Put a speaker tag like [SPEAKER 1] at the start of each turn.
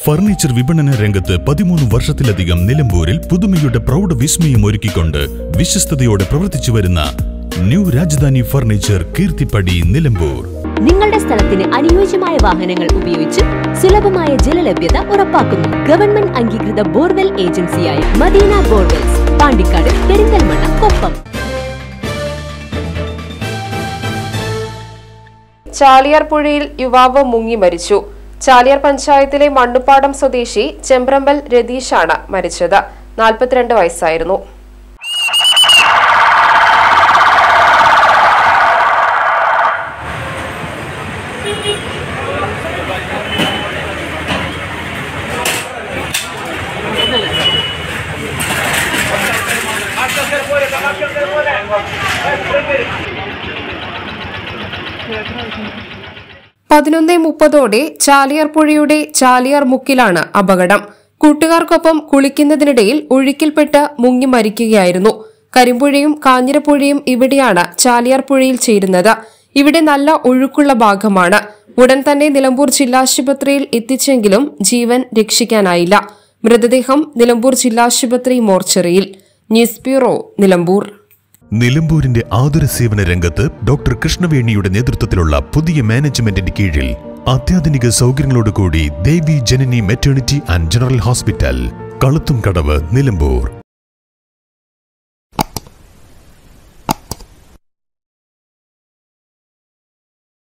[SPEAKER 1] furniture വിപണന രംഗത്ത് പതിമൂന്ന് വർഷത്തിലധികം നിലമ്പൂരിൽ പുതുമയുടെ പ്രൗഢ വിസ്മയം ഒരുക്കിക്കൊണ്ട് വിശ്വസ്തയോടെ പ്രവർത്തിച്ചു വരുന്ന ന്യൂ രാജധാനി ഫർണിച്ചർ കീർത്തിപ്പടി നിലമ്പൂർ
[SPEAKER 2] നിങ്ങളുടെ സ്ഥലത്തിന് അനുയോജ്യമായ വാഹനങ്ങൾ ഉപയോഗിച്ച് സുലഭമായ ജലലഭ്യത ഉറപ്പാക്കുന്നു ഗവൺമെന്റ് അംഗീകൃത ബോർവെൽ ഏജൻസിയായ മദീന ബോർവെൽസ് പാണ്ടിക്കാട് പെരിന്തൽമണ്ണ കൊപ്പം
[SPEAKER 3] ചാലിയാർ പുഴയിൽ യുവാവ് മുങ്ങി മരിച്ചു ചാലിയാർ പഞ്ചായത്തിലെ മണ്ണുപ്പാടം സ്വദേശി ചെമ്പ്രമ്പൽ രതീഷാണ് മരിച്ചത് നാൽപ്പത്തിരണ്ട് വയസ്സായിരുന്നു പതിനൊന്നേ മുപ്പതോടെ ചാലിയാർ പുഴയുടെ ചാലിയാർ മുക്കിലാണ് അപകടം കൂട്ടുകാർക്കൊപ്പം കുളിക്കുന്നതിനിടയിൽ ഒഴുക്കിൽപ്പെട്ട് മുങ്ങി മരിക്കുകയായിരുന്നു കരിമ്പുഴയും കാഞ്ഞിരപ്പുഴയും ഇവിടെയാണ് ചാലിയാർ പുഴയിൽ ചേരുന്നത് ഇവിടെ നല്ല ഒഴുക്കുള്ള ഭാഗമാണ് ഉടൻ തന്നെ നിലമ്പൂർ ജില്ലാശുപത്രിയിൽ എത്തിച്ചെങ്കിലും ജീവൻ രക്ഷിക്കാനായില്ല മൃതദേഹം നിലമ്പൂർ ജില്ലാശുപത്രി മോർച്ചറിയിൽ ന്യൂസ് ബ്യൂറോ നിലമ്പൂർ
[SPEAKER 1] നിലമ്പൂരിന്റെ ആതുര സേവന രംഗത്ത് ഡോക്ടർ കൃഷ്ണവേണിയുടെ നേതൃത്വത്തിലുള്ള പുതിയ മാനേജ്മെന്റിന്റെ കീഴിൽ അത്യാധുനിക സൗകര്യങ്ങളോടുകൂടി Devi Janani maternity and general hospital Kaluthumkadavu Nilambur